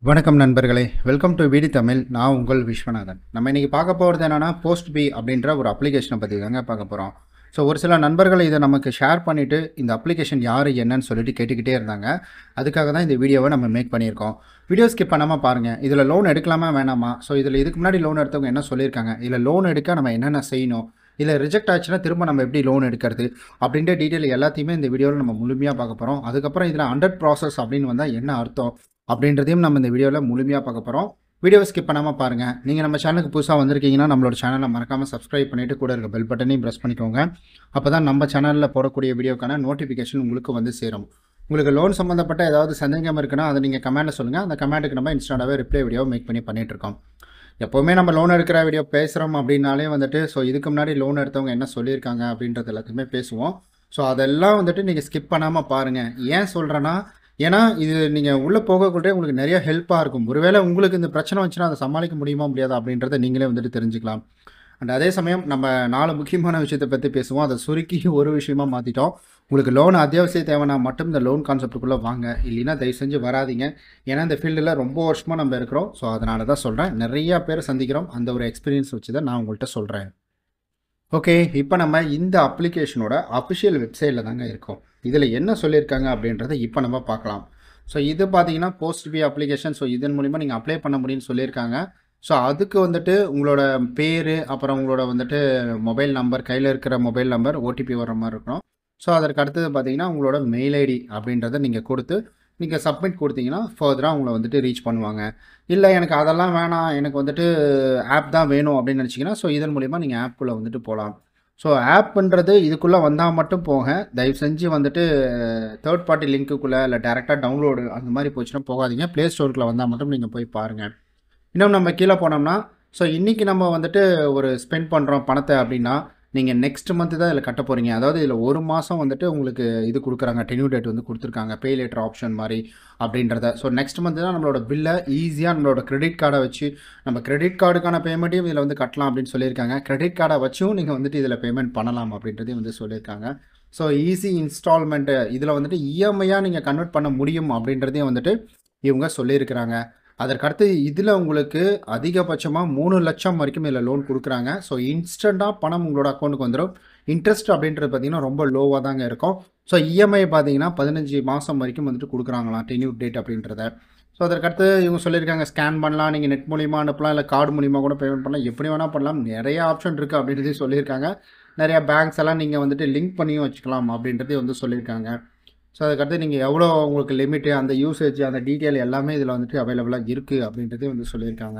வணக்கம் நண்பர்களே welcome to வீடி Tamil நான் உங்கள் விஸ்வநாதன் நம்ம இன்னைக்கு பார்க்க போகிறது என்னன்னா போஸ்ட் பி அப்படின்ற ஒரு அப்ளிகேஷனை பற்றி தாங்க பார்க்க போகிறோம் ஸோ ஒரு சில நண்பர்கள் இதை நமக்கு ஷேர் பண்ணிவிட்டு இந்த அப்ளிகேஷன் யார் என்னன்னு சொல்லிட்டு கேட்டுக்கிட்டே இருந்தாங்க அதுக்காக தான் இந்த வீடியோவை நம்ம மேக் பண்ணியிருக்கோம் வீடியோ ஸ்கிப் பண்ணாமல் பாருங்கள் இதில் லோன் எடுக்கலாமா வேணாமா ஸோ இதில் இதுக்கு முன்னாடி லோன் எடுத்தவங்க என்ன சொல்லியிருக்காங்க இதில் லோன் எடுக்க நம்ம என்னென்ன செய்யணும் இல்லை ரிஜெக்ட் ஆச்சுன்னா திரும்ப நம்ம எப்படி லோன் எடுக்கிறது அப்படின்ற டீட்டெயில் எல்லாத்தையுமே இந்த வீடியோவில் நம்ம முழுமையாக பார்க்க போகிறோம் அதுக்கப்புறம் இதில் அண்டர் ப்ராசஸ் அப்படின்னு வந்தால் என்ன அர்த்தம் அப்படின்றதையும் நம்ம இந்த வீடியோவில் முழுமையாக பார்க்க போகிறோம் வீடியோவை ஸ்கிப் பண்ணாமல் பாருங்கள் நீங்கள் நம்ம சேனலுக்கு புதுசாக வந்திருக்கீங்கன்னா நம்மளோட சேனலை மறக்காமல் சப்ஸ்கிரைப் பண்ணிவிட்டு கூட இருக்க பெல் பட்டனையும் ப்ரெஸ் பண்ணிக்கோங்க அப்போ தான் நம்ம சேனலில் போடக்கூடிய வீடியோக்கான நோட்டிஃபிகேஷன் உங்களுக்கு வந்து சேரும் உங்களுக்கு லோன் சம்மந்தப்பட்ட ஏதாவது சந்தேகம் இருக்குன்னா அதை நீங்கள் கமெண்ட்டில் சொல்லுங்கள் அந்த கமெண்ட்டுக்கு நம்ம இன்ஸ்டாவே ரிப்ளை வீடியோ மேக் பண்ணி பண்ணிட்டு இருக்கோம் எப்போவுமே நம்ம லோன் எடுக்கிற வீடியோ பேசுகிறோம் அப்படின்னாலே வந்துட்டு ஸோ இதுக்கு முன்னாடி லோன் எடுத்தவங்க என்ன சொல்லியிருக்காங்க அப்படின்றது எல்லாத்தையுமே பேசுவோம் ஸோ அதெல்லாம் வந்துட்டு நீங்கள் ஸ்கிப் பண்ணாமல் பாருங்கள் ஏன் சொல்கிறேன்னா ஏன்னா இது நீங்கள் உள்ளே போகக்கூடிய உங்களுக்கு நிறைய ஹெல்ப்பாக இருக்கும் ஒருவேளை உங்களுக்கு இந்த பிரச்சனை வந்துச்சுன்னா அதை சமாளிக்க முடியுமா முடியாதா அப்படின்றத நீங்களே வந்துட்டு தெரிஞ்சுக்கலாம் அண்ட் அதே சமயம் நம்ம நாலு முக்கியமான விஷயத்தை பற்றி பேசுவோம் அதை சுருக்கி ஒரு விஷயமா மாற்றிட்டோம் உங்களுக்கு லோன் அத்தியாவசிய தேவைன்னா மட்டும் இந்த லோன் கான்செப்ட்டுக்குள்ளே வாங்க இல்லைன்னா தயவு செஞ்சு வராதீங்க ஏன்னா இந்த ஃபீல்டில் ரொம்ப வருஷமாக நம்ம இருக்கிறோம் ஸோ அதனால தான் சொல்கிறேன் நிறையா பேர் சந்திக்கிறோம் அந்த ஒரு எக்ஸ்பீரியன்ஸ் வச்சு தான் நான் உங்கள்கிட்ட சொல்கிறேன் ஓகே இப்போ நம்ம இந்த அப்ளிகேஷனோட அஃபிஷியல் வெப்சைட்டில் தாங்க இருக்கோம் இதில் என்ன சொல்லியிருக்காங்க அப்படின்றத இப்போ நம்ம பார்க்கலாம் ஸோ இது பார்த்தீங்கன்னா போஸ்ட் பி அப்ளிகேஷன் ஸோ இதன் மூலிமா நீங்கள் அப்ளை பண்ண முடியும்னு சொல்லியிருக்காங்க ஸோ அதுக்கு வந்துட்டு உங்களோட பேர் அப்புறம் உங்களோட வந்துட்டு மொபைல் நம்பர் கையில் இருக்கிற மொபைல் நம்பர் ஓடிபி வர மாதிரி இருக்கணும் ஸோ அதற்கு அடுத்தது பார்த்தீங்கன்னா உங்களோட மெயில் ஐடி அப்படின்றத நீங்கள் கொடுத்து நீங்கள் சப்மிட் கொடுத்தீங்கன்னா ஃபர்தராக உங்களை வந்துட்டு ரீச் பண்ணுவாங்க இல்லை எனக்கு அதெல்லாம் வேணாம் எனக்கு வந்துட்டு ஆப் தான் வேணும் அப்படின்னு நினச்சிங்கன்னா ஸோ இதன் மூலிமா நீங்கள் ஆப்குள்ளே வந்துட்டு போகலாம் ஸோ ஆப்புன்றது இதுக்குள்ளே வந்தால் மட்டும் போக தயவு செஞ்சு வந்துட்டு தேர்ட் பார்ட்டி லிங்க்குள்ளே இல்லை டேரெக்டாக டவுன்லோடு அந்த மாதிரி போச்சுன்னா போகாதீங்க ப்ளே ஸ்டோருக்குள்ளே வந்தால் மட்டும் நீங்கள் போய் பாருங்கள் இன்னும் நம்ம கீழே போனோம்னா ஸோ இன்றைக்கி நம்ம வந்துட்டு ஒரு ஸ்பெண்ட் பண்ணுறோம் பணத்தை அப்படின்னா நீங்கள் நெக்ஸ்ட் மந்த்து தான் இதில் கட்ட போகிறீங்க அதாவது இதில் ஒரு மாதம் வந்துட்டு உங்களுக்கு இது கொடுக்குறாங்க டென்யூ டேட் வந்து கொடுத்துருக்காங்க பே லேட்டர் ஆப்ஷன் மாதிரி அப்படின்றத ஸோ நெக்ஸ்ட் மந்த் தான் நம்மளோட பில்லை ஈஸியாக நம்மளோட கிரெடிட் கார்டை வச்சு நம்ம கிரெடிட் கார்டுக்கான பேமெண்ட்டையும் இதில் வந்து கட்டலாம் அப்படின்னு சொல்லியிருக்காங்க கிரெடிட் கார்டை வச்சும் நீங்கள் வந்துட்டு இதில் பேமெண்ட் பண்ணலாம் அப்படின்றதையும் வந்து சொல்லியிருக்காங்க ஸோ ஈஸி இன்ஸ்டால்மெண்ட்டு இதில் வந்துட்டு இஎம்ஐயாக நீங்கள் கன்வெர்ட் பண்ண முடியும் அப்படின்றதையும் வந்துட்டு இவங்க சொல்லியிருக்கிறாங்க அதற்கடுத்து இதில் உங்களுக்கு அதிகபட்சமாக மூணு லட்சம் வரைக்கும் இதில் லோன் கொடுக்குறாங்க ஸோ இன்ஸ்டண்ட்டாக பணம் உங்களோட அக்கௌண்ட்டுக்கு வந்துடும் இன்ட்ரெஸ்ட் அப்படின்றது பார்த்தீங்கன்னா ரொம்ப லோவாக தாங்க இருக்கும் ஸோ இஎம்ஐ பார்த்தீங்கன்னா பதினஞ்சு மாதம் வரைக்கும் வந்துட்டு கொடுக்குறாங்களாம் டென்யூ டேட் அப்படின்றத ஸோ அதற்கடுத்து இவங்க சொல்லியிருக்காங்க ஸ்கேன் பண்ணலாம் நீங்கள் நெட் மூலிமா அனுப்பலாம் இல்லை கார்டு மூலிமா கூட பேமெண்ட் பண்ணலாம் எப்படி வேணால் பண்ணலாம் நிறைய ஆப்ஷன் இருக்குது அப்படின்றதையும் சொல்லியிருக்காங்க நிறையா பேங்க்ஸ் எல்லாம் நீங்கள் வந்துட்டு லிங்க் பண்ணியும் வச்சுக்கலாம் அப்படின்றதையும் வந்து சொல்லியிருக்காங்க ஸோ அதுக்கடுத்து நீங்கள் எவ்வளோ உங்களுக்கு லிமிட்டு அந்த யூசேஜ் அந்த டீட்டெயில் எல்லாமே இதில் வந்துட்டு அவைலபிளாக இருக்குது அப்படின்றதே வந்து சொல்லியிருக்காங்க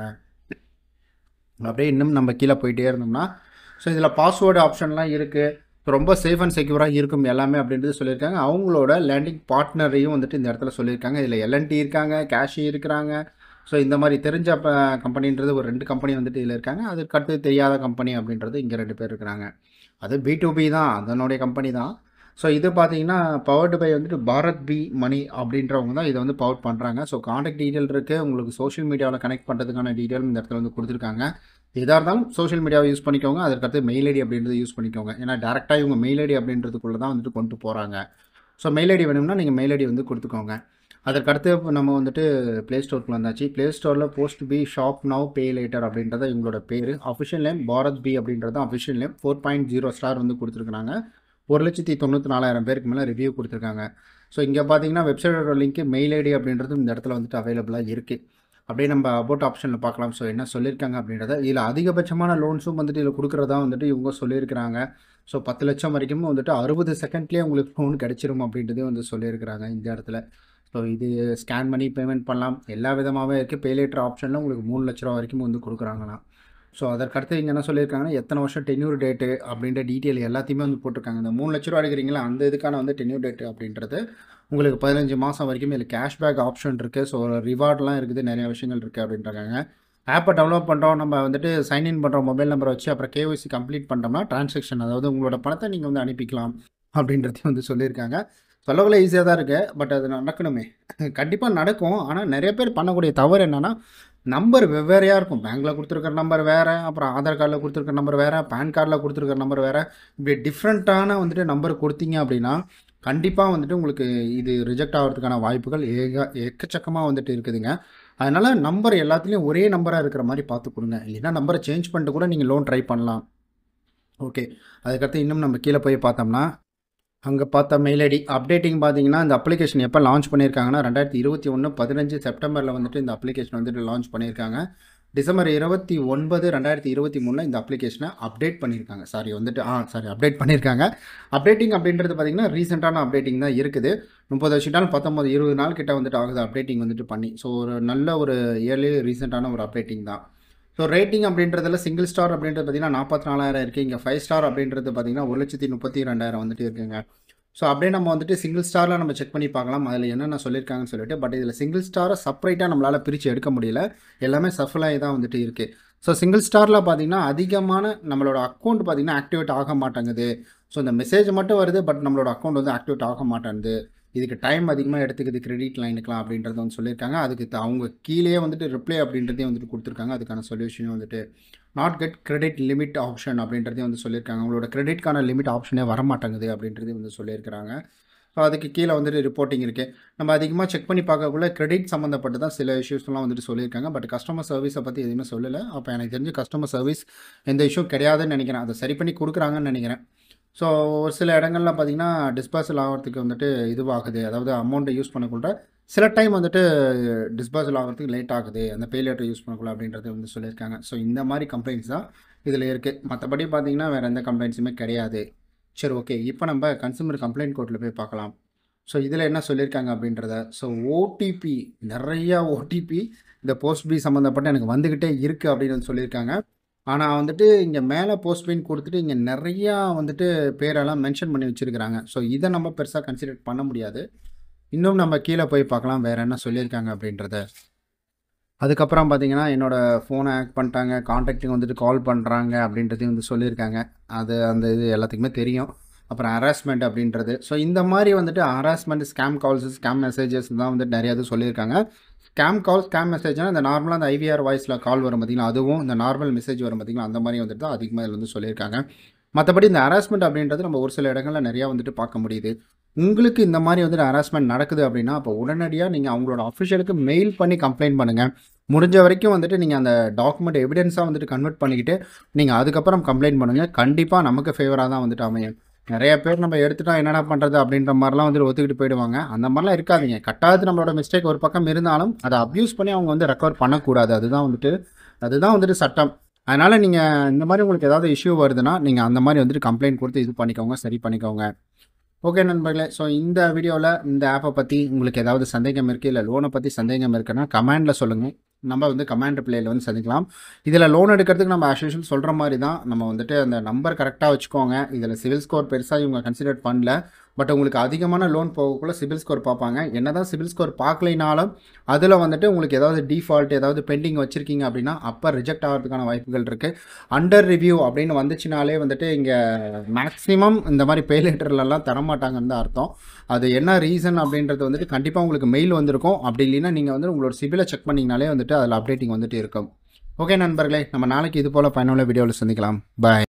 அப்படியே இன்னும் நம்ம கீழே போயிட்டே இருந்தோம்னா ஸோ இதில் பாஸ்வேர்டு ஆப்ஷன்லாம் இருக்குது ரொம்ப சேஃப் அண்ட் செக்யூராக இருக்கும் எல்லாமே அப்படின்றது சொல்லியிருக்காங்க அவங்களோட லேண்டிங் பார்ட்னரையும் வந்துட்டு இந்த இடத்துல சொல்லியிருக்காங்க இதில் எல்என்டி இருக்காங்க கேஷி இருக்கிறாங்க ஸோ இந்த மாதிரி தெரிஞ்ச கம்பெனின்றது ஒரு ரெண்டு கம்பெனி வந்துட்டு இதில் இருக்காங்க அதுக்கு அடுத்து தெரியாத கம்பெனி அப்படின்றது இங்கே ரெண்டு பேர் இருக்கிறாங்க அது பி டு பி தான் அதனுடைய கம்பெனி தான் ஸோ இது பார்த்தீங்கன்னா பவர்டு பை வந்துட்டு பாரத் பி மணி அப்படின்றவங்க தான் இதை வந்து பவர் பண்ணுறாங்க ஸோ காண்டாக்ட் டீட்டெயில் இருக்குது உங்களுக்கு சோஷியல் மீடியாவில் கனெக்ட் பண்ணுறதுக்கான டீட்டெயில் இந்த இடத்துல வந்து கொடுத்துருக்காங்க எதாக இருந்தாலும் சோஷியல் மீடியாவை யூஸ் பண்ணிக்கோங்க அதற்கடுத்து மெயில் ஐடி அப்படின்றது யூஸ் பண்ணிக்கோங்க ஏன்னா டேரெக்டாக இவங்க மெயில் ஐடி அப்படின்றதுக்குள்ளே தான் வந்துட்டு கொண்டு போகிறாங்க ஸோ மெயில் ஐடி வேணும்னா நீங்கள் மெயில் ஐடி வந்து கொடுத்துக்கோங்க அதற்கடுத்து நம்ம வந்துட்டு ப்ளே ஸ்டோருக்கு வந்தாச்சு ப்ளே ஸ்டோரில் Postpe shop now pay later அப்படின்றத இவங்களோட பேர் அஃபிஷியல் நேம் பாரத் பி அப்படின்றது official name four point zero star வந்து கொடுத்துருக்காங்க ஒரு லட்சத்தி தொண்ணூற்றி நாலாயிரம் பேருக்கு மேலே ரிவ்யூ கொடுத்துருக்காங்க ஸோ இங்கே பார்த்தீங்கன்னா வெப்சைட்டோட லிங்க்கு மெயில் ஐடி அப்படின்றது இந்த இடத்துல வந்துட்டு அவைலபிளாக இருக்குது அப்படியே நம்ம அபவுட் ஆப்ஷனில் பார்க்கலாம் ஸோ என்ன சொல்லியிருக்காங்க அப்படின்றத இதில் அதிகபட்சமான லோன்ஸும் வந்துட்டு இதில் கொடுக்குறதா வந்துட்டு இவங்க சொல்லியிருக்கிறாங்க ஸோ பத்து லட்சம் வரைக்கும் வந்துட்டு அறுபது செகண்ட்லேயே உங்களுக்கு லோன் கிடச்சிரும் அப்படின்றதே வந்து சொல்லியிருக்கிறாங்க இந்த இடத்துல ஸோ இது ஸ்கேன் பண்ணி பேமெண்ட் பண்ணலாம் எல்லா விதமாகவே இருக்குது பே லேட்டர் ஆப்ஷனில் உங்களுக்கு மூணு லட்ச ரூபா வரைக்கும் வந்து கொடுக்குறாங்களாம் ஸோ அதற்கடுத்து இங்கே என்ன சொல்லியிருக்காங்கன்னா எத்தனை வருஷம் டென்யூர் டேட்டு அப்படின்ற டீட்டெயில் எல்லாத்தையுமே வந்து போட்டிருக்காங்க இந்த மூணு லட்ச ரூபா எடுக்கிறீங்களா அந்த இதுக்கான வந்து டென்யூர் டேட்டு அப்படின்றது உங்களுக்கு பதினஞ்சு மாதம் வரைக்கும் இதில் கேஷ்பேக் ஆப்ஷன் இருக்குது ஸோ ரிவார்ட்லாம் இருக்குது நிறைய விஷயங்கள் இருக்குது அப்படின்றாங்க ஆப்பை டெவலப் பண்ணுறோம் நம்ம வந்துட்டு சைன்இன் பண்ணுறோம் மொபைல் நம்பரை வச்சு அப்புறம் கேஒய்சி கம்ப்ளீட் பண்ணுறோம்னா ட்ரான்சாக்ஷன் அதாவது உங்களோட பணத்தை நீங்கள் வந்து அனுப்பிக்கலாம் அப்படின்றதையும் வந்து சொல்லியிருக்காங்க சொல்லக்குள்ள ஈஸியாக தான் இருக்குது பட் அது நடக்கணுமே கண்டிப்பாக நடக்கும் ஆனால் நிறைய பேர் பண்ணக்கூடிய தவறு என்னென்னா நம்பர் வெவ்வேறையாக இருக்கும் பேங்க்கில் கொடுத்துருக்கிற நம்பர் வேறு அப்புறம் ஆதார் கார்டில் கொடுத்துருக்க நம்பர் வேறு பேன் கார்டில் கொடுத்துருக்க நம்பர் வேறு இப்படி டிஃப்ரெண்ட்டான வந்துட்டு நம்பர் கொடுத்தீங்க அப்படின்னா கண்டிப்பாக வந்துட்டு உங்களுக்கு இது ரிஜெக்ட் ஆகிறதுக்கான வாய்ப்புகள் ஏக எக்கச்சக்கமாக வந்துட்டு இருக்குதுங்க அதனால் நம்பர் எல்லாத்துலேயும் ஒரே நம்பராக இருக்கிற மாதிரி பார்த்து கொடுங்க இல்லைன்னா நம்பரை சேஞ்ச் பண்ணிட்டு கூட நீங்கள் லோன் ட்ரை பண்ணலாம் ஓகே அதுக்கடுத்து இன்னும் நம்ம கீழே போய் பார்த்தோம்னா அங்கே பார்த்த மெயில் ஐடி அப்டேட்டிங் பார்த்தீங்கன்னா இந்த அப்ளிகேஷன் எப்போ லான்ச் பண்ணியிருக்காங்கன்னா ரெண்டாயிரத்தி இருபத்தி ஒன்று பதினஞ்சு செப்டம்பரில் வந்துட்டு இந்த அப்ளிகேஷன் வந்துட்டு லான்ச் பண்ணியிருக்காங்க டிசம்பர் இருபத்தி ஒன்பது ரெண்டாயிரத்தி இருபத்தி மூணில் இந்த அப்ளிகேஷனை அப்டேட் பண்ணியிருக்காங்க சாரி வந்துட்டு ஆ சாரி அப்டேட் பண்ணியிருக்காங்க அப்டேட்டிங் அப்படின்றது பார்த்தீங்கன்னா ரீசெண்டான அப்டேட்டிங் தான் இருக்குது முப்பது வருஷம் பத்தொம்பது இருபது நாள் கிட்ட வந்துட்டு ஆகுது அப்டேட்டிங் வந்துட்டு பண்ணி ஸோ ஒரு நல்ல ஒரு இயர்லி ரீசெண்டான ஒரு அப்டேட்டிங் தான் ஸோ ரேட்டிங் அப்படின்றதுல சிங்கிள் ஸ்டார் அப்படின்றது பார்த்தீங்கன்னா நாற்பத்தி நாலாயிரம் இருக்குது இங்கே ஃபைவ் ஸ்டார் அப்படின்றது பார்த்தீங்கன்னா ஒரு லட்சத்தி முப்பத்தி ரெண்டாயிரம் வந்துட்டு இருக்குங்க ஸோ அப்படியே நம்ம வந்துட்டு சிங்கிள் ஸ்டாரில் நம்ம செக் பண்ணி பார்க்கலாம் அதில் என்னென்ன சொல்லியிருக்காங்கன்னு சொல்லிட்டு பட் இதில் சிங்கிள் ஸ்டாரை செப்பரேட்டாக நம்மளால் பிரித்து எடுக்க முடியல எல்லாமே சஃபலாகி தான் வந்துட்டு இருக்குது ஸோ சிங்கிள் ஸ்டாரில் பார்த்தீங்கன்னா அதிகமான நம்மளோட அக்கௌண்ட் பார்த்தீங்கன்னா ஆக்டிவேட் ஆக மாட்டேங்குது ஸோ இந்த மெசேஜ் மட்டும் வருது பட் நம்மளோட அக்கௌண்ட் வந்து ஆக்டிவேட் ஆக மாட்டேங்குது இதுக்கு டைம் அதிகமாக எடுத்துக்குது கிரெடிட் லைனுக்குலாம் அப்படின்றத வந்து சொல்லியிருக்காங்க அதுக்கு த- அவங்க கீழே வந்துட்டு ரிப்ளை அப்படின்றதையும் வந்துட்டு கொடுத்துருக்காங்க அதுக்கான சொல்யூஷனும் வந்துட்டு not get credit limit option அப்படின்றதையும் வந்து சொல்லியிருக்காங்க உங்களோட கிரெடிட்கான லிமிட் ஆப்ஷனே வர மாட்டேங்குது அப்படின்றதையும் வந்து சொல்லியிருக்கிறாங்க ஸோ அதுக்கு கீழே வந்துட்டு ரிப்போர்ட்டிங் இருக்குது நம்ம அதிகமாக செக் பண்ணி பார்க்கக்குள்ள கிரெடிட் சம்மந்தப்பட்டு தான் சில இஷ்யூஸ்லாம் வந்துட்டு சொல்லியிருக்காங்க பட் கஸ்டமர் சர்வீஸை பற்றி எதுவுமே சொல்லலை அப்போ எனக்கு தெரிஞ்சு கஸ்டமர் சர்வீஸ் எந்த இஷ்யூ கிடையாதுன்னு நினைக்கிறேன் அதை சரி பண்ணி கொடுக்குறாங்கன்னு நினைக்கிறேன் ஸோ ஒரு சில இடங்கள்ல பார்த்தீங்கன்னா டிஸ்பர்சல் ஆகிறதுக்கு வந்துட்டு இதுவாகுது அதாவது அமௌண்ட்டை யூஸ் பண்ணக்குள்ள சில டைம் வந்துட்டு டிஸ்பர்சல் ஆகிறதுக்கு லேட் ஆகுது அந்த பே லேட்டர் யூஸ் பண்ணக்குள்ள அப்படின்றது வந்து சொல்லியிருக்காங்க ஸோ இந்த மாதிரி கம்ப்ளைண்ட்ஸ் தான் இதில் இருக்குது மற்றபடி பார்த்தீங்கன்னா வேறு எந்த கம்ப்ளைண்ட்ஸுமே கிடையாது சரி ஓகே இப்போ நம்ம கன்சூமர் கம்ப்ளைண்ட் கோர்ட்டில் போய் பார்க்கலாம் ஸோ இதில் என்ன சொல்லியிருக்காங்க அப்படின்றத ஸோ ஓடிபி நிறையா ஓடிபி இந்த போஸ்ட் பி சம்மந்தப்பட்ட எனக்கு வந்துக்கிட்டே இருக்குது அப்படின்னு வந்து சொல்லியிருக்காங்க ஆனால் வந்துட்டு இங்கே மேலே போஸ்ட் பின் கொடுத்துட்டு இங்கே நிறையா வந்துட்டு பேரெல்லாம் மென்ஷன் பண்ணி வச்சுருக்கிறாங்க ஸோ இதை நம்ம பெருசாக கன்சிடர் பண்ண முடியாது இன்னும் நம்ம கீழே போய் பார்க்கலாம் வேறு என்ன சொல்லியிருக்காங்க அப்படின்றத அதுக்கப்புறம் பார்த்தீங்கன்னா என்னோடய ஃபோனை ஆக்ட் பண்ணிட்டாங்க காண்டாக்டிங் வந்துட்டு கால் பண்ணுறாங்க அப்படின்றதையும் வந்து சொல்லியிருக்காங்க அது அந்த இது எல்லாத்துக்குமே தெரியும் அப்புறம் ஹராஸ்மெண்ட் அப்படின்றது ஸோ இந்த மாதிரி வந்துட்டு harassment scam calls scam messages தான் வந்துட்டு நிறையா இது சொல்லியிருக்காங்க ஸ்கேம் கால் ஸ்கேம் மெசேஜ்னா இந்த நார்மலாக அந்த ஐவிஆர் வாய்ஸில் கால் வரும் பார்த்தீங்களா அதுவும் இந்த நார்மல் மெசேஜ் வரும் பார்த்தீங்களா அந்த மாதிரி வந்துட்டு தான் அதிகமாக இதில் வந்து சொல்லியிருக்காங்க மற்றபடி இந்த ஹராஸ்மெண்ட் அப்படின்றது நம்ம ஒரு சில இடங்களில் நிறையா வந்துட்டு பார்க்க முடியுது உங்களுக்கு இந்த மாதிரி வந்துட்டு ஹராஸ்மெண்ட் நடக்குது அப்படின்னா அப்போ உடனடியாக நீங்கள் அவங்களோட அஃபிஷியலுக்கு மெயில் பண்ணி கம்ப்ளைண்ட் பண்ணுங்கள் முடிஞ்ச வரைக்கும் வந்துட்டு நீங்கள் அந்த டாக்குமெண்ட் எவிடன்ஸாக வந்துட்டு கன்வெர்ட் பண்ணிக்கிட்டு நீங்கள் அதுக்கப்புறம் கம்ப்ளைண்ட் பண்ணுங்கள் கண்டிப்பாக நமக்கு ஃபேவராக தான் வந்துட்டு அமையும் நிறைய பேர் நம்ம எடுத்துட்டா என்னடா பண்ணுறது அப்படின்ற மாதிரிலாம் வந்துட்டு ஒத்துக்கிட்டு போயிடுவாங்க அந்த மாதிரிலாம் இருக்காதீங்க கட்டாயத்து நம்மளோட மிஸ்டேக் ஒரு பக்கம் இருந்தாலும் அதை அப்யூஸ் பண்ணி அவங்க வந்து ரெக்கவர் பண்ணக்கூடாது அதுதான் வந்துட்டு அதுதான் வந்துட்டு சட்டம் அதனால் நீங்கள் இந்த மாதிரி உங்களுக்கு ஏதாவது இஷ்யூ வருதுன்னா நீங்கள் அந்த மாதிரி வந்துட்டு கம்ப்ளைண்ட் கொடுத்து இது பண்ணிக்கோங்க சரி பண்ணிக்கோங்க ஓகே நண்பர்களே ஸோ இந்த வீடியோவில் இந்த ஆப்பை பற்றி உங்களுக்கு ஏதாவது சந்தேகம் இருக்குது இல்லை லோனை பற்றி சந்தேகம் இருக்குன்னா கமெண்டில் சொல்லுங்கள் நம்ம வந்து கமெண்ட் பிளேயில் வந்து சந்திக்கலாம் இதில் லோன் எடுக்கிறதுக்கு நம்ம as usual சொல்கிற மாதிரி தான் நம்ம வந்துட்டு அந்த நம்பர் கரெக்டாக வச்சுக்கோங்க இதில் சிவில் ஸ்கோர் பெருசாக இவங்க கன்சிடர் பண்ணல பட் உங்களுக்கு அதிகமான லோன் போகக்குள்ள சிபில் ஸ்கோர் பார்ப்பாங்க என்னதான் சிபில் ஸ்கோர் பார்க்கலைனாலும் அதில் வந்துட்டு உங்களுக்கு ஏதாவது டிஃபால்ட் ஏதாவது பெண்டிங் வச்சுருக்கீங்க அப்படின்னா அப்போ ரிஜெக்ட் ஆகிறதுக்கான வாய்ப்புகள் இருக்குது அண்டர் ரிவ்யூ அப்படின்னு வந்துச்சுனாலே வந்துட்டு இங்கே மேக்ஸிமம் இந்த மாதிரி பே லெட்டர்லலாம் தரமாட்டாங்கன்னு தான் அர்த்தம் அது என்ன ரீசன் அப்படின்றது வந்துட்டு கண்டிப்பாக உங்களுக்கு மெயில் வந்திருக்கும் அப்படி இல்லைன்னா நீங்கள் வந்து உங்களோட சிபிலை செக் பண்ணிங்கனாலே வந்துட்டு அதில் அப்டேட்டிங் வந்துட்டு இருக்கும் ஓகே நண்பர்களே நம்ம நாளைக்கு இது போல் பயனுள்ள வீடியோவில் சந்திக்கலாம் பாய்